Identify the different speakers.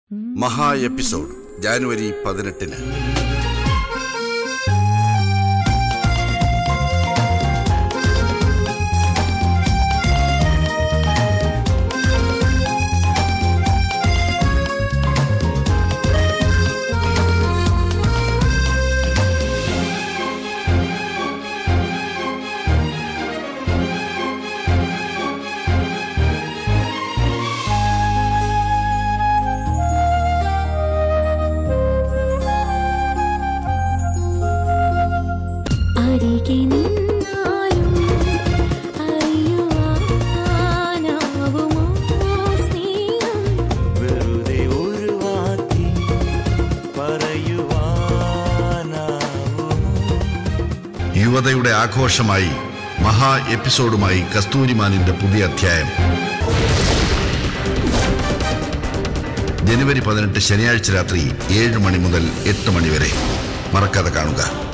Speaker 1: മഹാ എപ്പിസോഡ് ജാനുവരി പതിനെട്ടിന്
Speaker 2: അരികെ നിന്നാലും അറിയുവാനാവുമോ സ്നേഹം
Speaker 3: വെറുതെ ഒരു വാക്കി പറയുവാനാവുമോ
Speaker 1: യുവതയുടെ ആഘോഷമായി മഹാ എപ്പിസോഡുമായി കസ്തൂരിമാനിന്റെ പുതിയ അധ്യായം ജനുവരി പതിനെട്ട് ശനിയാഴ്ച രാത്രി ഏഴ് മണി മുതൽ എട്ട് മണി വരെ മറക്കാതെ കാണുക